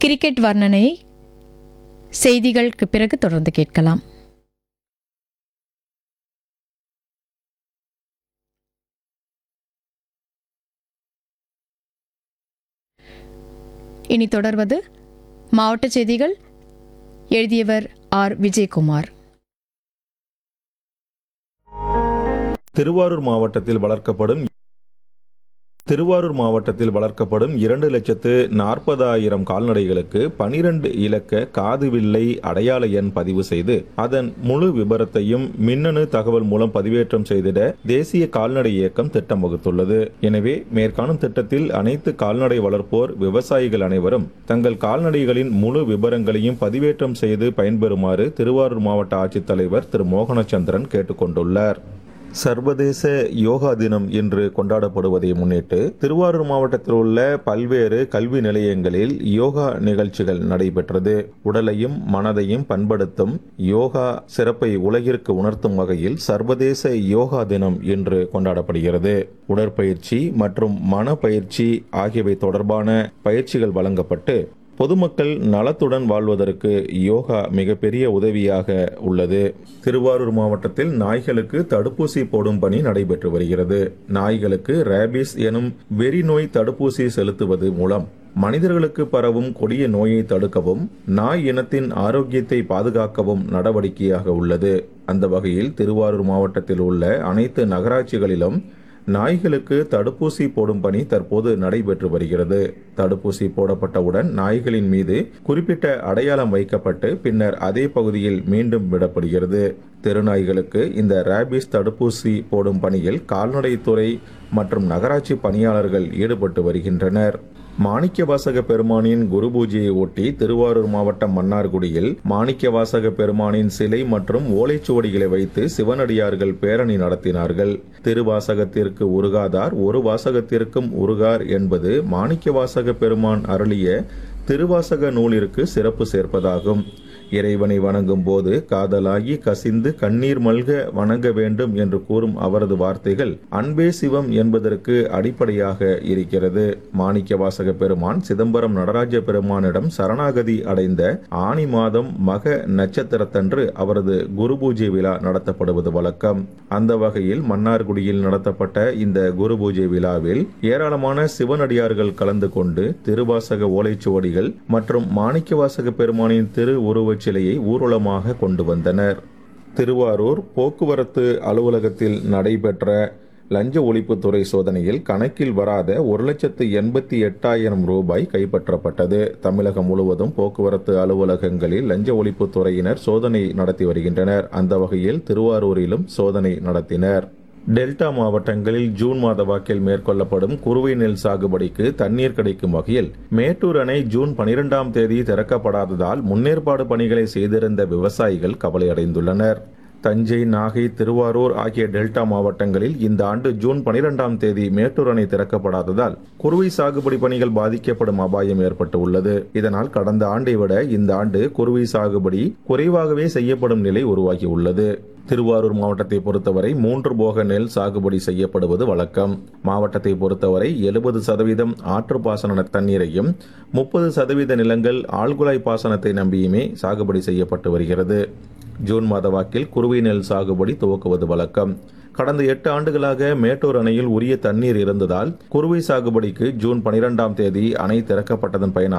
cricket வர்ணனை செய்திகளுக்கு பிறகு தொடர்ந்து கேட்கலாம் இனி தொடர்வது மாவட்ட செய்திகள் எழுதியவர் ஆர் விஜயகுமார் திருவாரூர் மாவட்டத்தில் வளர்க்கப்படும் திருவாரூர் மாவட்டத்தில் வளர்க்கப்படும் இரண்டு லட்சத்து நாற்பதாயிரம் கால்நடைகளுக்கு பனிரெண்டு இலக்க காதுவில்லை அடையாள எண் பதிவு செய்து அதன் முழு விபரத்தையும் மின்னணு தகவல் மூலம் பதிவேற்றம் செய்திட தேசிய கால்நடை இயக்கம் திட்டம் வகுத்துள்ளது எனவே மேற்காணும் திட்டத்தில் அனைத்து கால்நடை வளர்ப்போர் விவசாயிகள் அனைவரும் தங்கள் கால்நடைகளின் முழு விபரங்களையும் பதிவேற்றம் செய்து பயன்பெறுமாறு திருவாரூர் மாவட்ட ஆட்சித்தலைவர் திரு மோகனச்சந்திரன் கேட்டுக்கொண்டுள்ளார் சர்வதேச யோகா தினம் இன்று கொண்டாடப்படுவதை முன்னிட்டு திருவாரூர் மாவட்டத்தில் உள்ள பல்வேறு கல்வி நிலையங்களில் யோகா நிகழ்ச்சிகள் நடைபெற்றது உடலையும் மனதையும் பண்படுத்தும் யோகா சிறப்பை உலகிற்கு உணர்த்தும் வகையில் சர்வதேச யோகா தினம் இன்று கொண்டாடப்படுகிறது உடற்பயிற்சி மற்றும் மனப்பயிற்சி ஆகியவை தொடர்பான பயிற்சிகள் வழங்கப்பட்டு பொதுமக்கள் நலத்துடன் வாழ்வதற்கு யோகா மிகப்பெரிய உதவியாக உள்ளது திருவாரூர் மாவட்டத்தில் நாய்களுக்கு தடுப்பூசி போடும் பணி நடைபெற்று வருகிறது நாய்களுக்கு ரேபிஸ் எனும் வெறி நோய் தடுப்பூசி செலுத்துவது மூலம் மனிதர்களுக்கு பரவும் கொடிய நோயை தடுக்கவும் நாய் இனத்தின் ஆரோக்கியத்தை பாதுகாக்கவும் நடவடிக்கையாக உள்ளது அந்த வகையில் திருவாரூர் மாவட்டத்தில் உள்ள அனைத்து நகராட்சிகளிலும் நாய்களுக்கு தடுப்பூசி போடும் பணி தற்போது நடைபெற்று வருகிறது தடுப்பூசி போடப்பட்டவுடன் நாய்களின் மீது குறிப்பிட்ட அடையாளம் வைக்கப்பட்டு பின்னர் அதே பகுதியில் மீண்டும் விடப்படுகிறது தெருநாய்களுக்கு இந்த ரேபிஸ் தடுப்பூசி போடும் பணியில் கால்நடைத்துறை மற்றும் நகராட்சி பணியாளர்கள் ஈடுபட்டு வருகின்றனர் மாணிக்கவாசக பெருமானின் குரு பூஜையை ஒட்டி திருவாரூர் மாவட்டம் மன்னார்குடியில் மாணிக்கவாசக பெருமானின் சிலை மற்றும் ஓலைச்சுவடிகளை வைத்து சிவனடியார்கள் பேரணி நடத்தினார்கள் திருவாசகத்திற்கு உருகாதார் ஒரு வாசகத்திற்கும் உருகார் என்பது மாணிக்கவாசக பெருமான் அருளிய திருவாசக நூலிற்கு சிறப்பு சேர்ப்பதாகும் இறைவனை வணங்கும் போது காதலாகி கசிந்து கண்ணீர் மல்க வணங்க வேண்டும் என்று கூறும் அவரது வார்த்தைகள் அன்பே சிவம் என்பதற்கு அடிப்படையாக இருக்கிறது மாணிக்க வாசக பெருமான் சிதம்பரம் நடராஜ பெருமானிடம் சரணாகதி அடைந்த ஆனி மாதம் மக நட்சத்திரத்தன்று அவரது குரு பூஜை விழா நடத்தப்படுவது வழக்கம் அந்த வகையில் மன்னார்குடியில் நடத்தப்பட்ட இந்த குரு பூஜை விழாவில் ஏராளமான சிவனடியார்கள் கலந்து கொண்டு திருவாசக ஓலைச்சுவடிகள் மற்றும் மாணிக்கவாசக பெருமானின் திரு உருவச் சிலையை ஊர்வலமாக கொண்டு வந்தனர் திருவாரூர் போக்குவரத்து அலுவலகத்தில் நடைபெற்ற லஞ்ச ஒழிப்புத்துறை சோதனையில் கணக்கில் வராத ஒரு லட்சத்து எண்பத்தி எட்டாயிரம் ரூபாய் கைப்பற்றப்பட்டது தமிழகம் முழுவதும் போக்குவரத்து அலுவலகங்களில் லஞ்ச ஒழிப்புத்துறையினர் சோதனை நடத்தி வருகின்றனர் அந்த வகையில் திருவாரூரிலும் சோதனை நடத்தினர் டெல்டா மாவட்டங்களில் ஜூன் மாத வாக்கில் மேற்கொள்ளப்படும் குறுவை நெல் சாகுபடிக்கு தண்ணீர் கிடைக்கும் வகையில் மேட்டூர் அணை ஜூன் பனிரெண்டாம் தேதி திறக்கப்படாததால் முன்னேற்பாடு பணிகளை செய்திருந்த விவசாயிகள் கவலையடைந்துள்ளனர் தஞ்சை நாகை திருவாரூர் ஆகிய டெல்டா மாவட்டங்களில் இந்த ஆண்டு ஜூன் பனிரெண்டாம் தேதி மேட்டூர் அணை திறக்கப்படாததால் குறுவை சாகுபடி பணிகள் பாதிக்கப்படும் அபாயம் ஏற்பட்டு உள்ளது இதனால் கடந்த ஆண்டை விட இந்த ஆண்டு குறுவை சாகுபடி குறைவாகவே செய்யப்படும் நிலை உருவாகி உள்ளது திருவாரூர் மாவட்டத்தை பொறுத்தவரை மூன்று போக நெல் சாகுபடி செய்யப்படுவது வழக்கம் மாவட்டத்தை பொறுத்தவரை எழுபது சதவீதம் ஆற்று பாசன தண்ணீரையும் முப்பது சதவீத நிலங்கள் ஆழ்குழாய் பாசனத்தை நம்பியுமே சாகுபடி செய்யப்பட்டு வருகிறது ஜூன் மாத வாக்கில் குறுவை நெல் சாகுபடி துவக்குவது வழக்கம் கடந்த எட்டு ஆண்டுகளாக மேட்டூர் அணையில் உரிய தண்ணீர் இருந்ததால் குறுவை சாகுபடிக்கு ஜூன் பனிரெண்டாம் தேதி அணை திறக்கப்பட்டதன் பயனாக